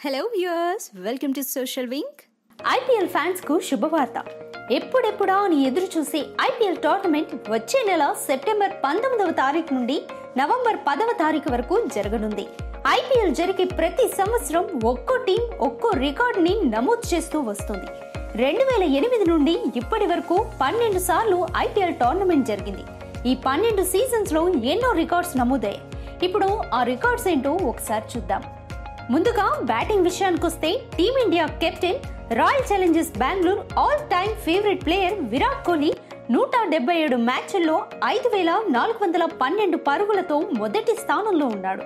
hello viewers welcome to social wink IPL fans కు శుభవార్త ఎప్పుడెప్పుడా అని ఎదురు చూసే ఐపీఎల్ టోర్నమెంట్ వచ్చే నెల సెప్టెంబర్ పంతొమ్మిదవ తారీఖు నుండి నవంబర్ పదవ తారీఖు వరకు జరగనుంది ఐపీఎల్ జరిగే ప్రతి సంవత్సరం ఒక్కో టీం ఒక్కో రికార్డుని నమోదు చేస్తూ వస్తుంది రెండు వేల ఎనిమిది నుండి ఇప్పటి వరకు పన్నెండు సార్లు ఐపీఎల్ టోర్నమెంట్ జరిగింది ఈ పన్నెండు సీజన్స్ లో ఎన్నో రికార్డ్స్ నమోదయ్యాయి ఇప్పుడు ఆ రికార్డ్స్ ఏంటో ఒకసారి చూద్దాం ముందుగా బ్యాటింగ్ విషయానికి వస్తే team India captain royal challengers Bengaluru all time favourite player Virat Kohli నూట డెబ్బై ఏడు మ్యాచ్ల్లో ఐదు వేల నాలుగు వందల పన్నెండు పరుగులతో మొదటి స్థానంలో ఉన్నాడు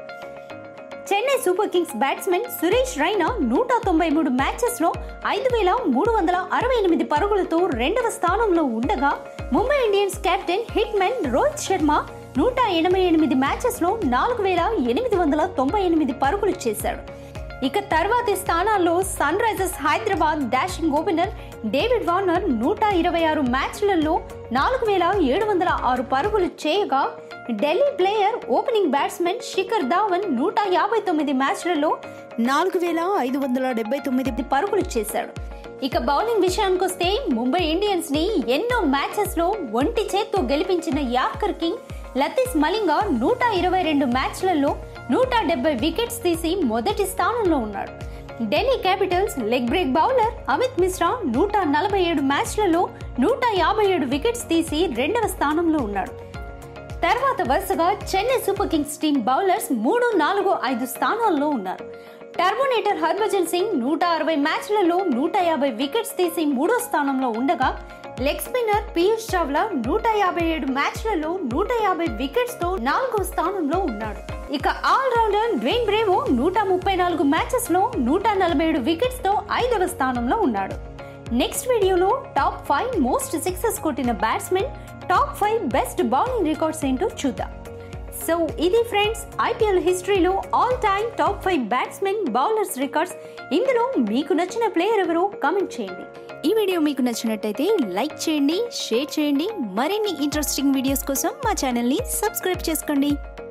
Chennai super kings batsmen Suresh Raina నూట తొంభై మూడు మ్యాచెస్ లో ఐదు వేల మూడు వందల అరవై ఎనిమిది పరుగులతో రెండవ స్థానంలో ఉండగా Mumbai Indians captain hitman Rohit Sharma నూట ఎనభై ఎనిమిది మ్యాచెస్ లో నాలుగు వేల ఎనిమిది వందల తొంభై ఎనిమిది పరుగులు చేశాడు ఇక తర్వాతి స్థానాల్లో sunrisers Hyderabad dashing opener David Warner నూట ఇరవై ఆరు మ్యాచ్లలో నాలుగు వేల ఏడు వందల ఆరు పరుగులు చేయగా Delhi player opening batsmen Shikhar Dhawan నూట యాభై తొమ్మిది మ్యాచ్లలో నాలుగు వేల ఐదు వందల డెబ్బై తొమ్మిది పరుగులు చేశాడు ఇక బౌలింగ్ విషయానికి వస్తే ముంబై ఇండియన్స్ ని ఎన్నో మ్యాచెస్ లో ఒంటి చేత్తో గెలిపించిన యార్కర్ కింగ్ లతీస్ మలింగ నూట ఇరవై రెండు మ్యాచ్లలో నూట డెబ్బై వికెట్స్ తీసి మొదటి స్థానంలో ఉన్నాడు Delhi capitals leg break bowler Amit Mishra నూట నలభై ఏడు మ్యాచ్లలో నూట యాభై ఏడు వికెట్స్ తీసి రెండవ స్థానంలో ఉన్నాడు తర్వాత వరుసగా Chennai super kings team bowlers మూడు నాలుగు ఐదు స్థానాల్లో ఉన్నారు టర్బోనేటర్ హర్భజన్ సింగ్ నూట అరవై మ్యాచ్లలో నూట యాభై వికెట్స్ తీసి మూడో స్థానంలో ఉండగా లెగ్ స్పిన్నర్ పీయూష్ చావ్లా నూట యాభై ఏడు మ్యాచ్లలో నూట యాభై వికెట్స్ తో నాలుగో స్థానంలో ఉన్నాడు ఇక ఆల్ రౌండర్ డ్వేన్ బ్రేవో నూట ముప్పై నాలుగు మ్యాచెస్ లో నూట నలభై ఏడు వికెట్స్ తో ఐదవ స్థానంలో ఉన్నాడు నెక్స్ట్ వీడియోలో టాప్ ఫైవ్ మోస్ట్ సిక్సెస్ కొట్టిన batsmen top five best bowling records ఏంటో చూద్దాం సో ఇది ఫ్రెండ్స్ ఐపీఎల్ హిస్టరీలో all time top five batsmen bowlers records ఇందులో మీకు నచ్చిన ప్లేయర్ ఎవరో కామెంట్ చేయండి ఈ వీడియో మీకు నచ్చినట్టయితే లైక్ చేయండి షేర్ చేయండి మరిన్ని ఇంట్రెస్టింగ్ వీడియోస్ కోసం మా ఛానల్ని సబ్స్క్రైబ్ చేసుకోండి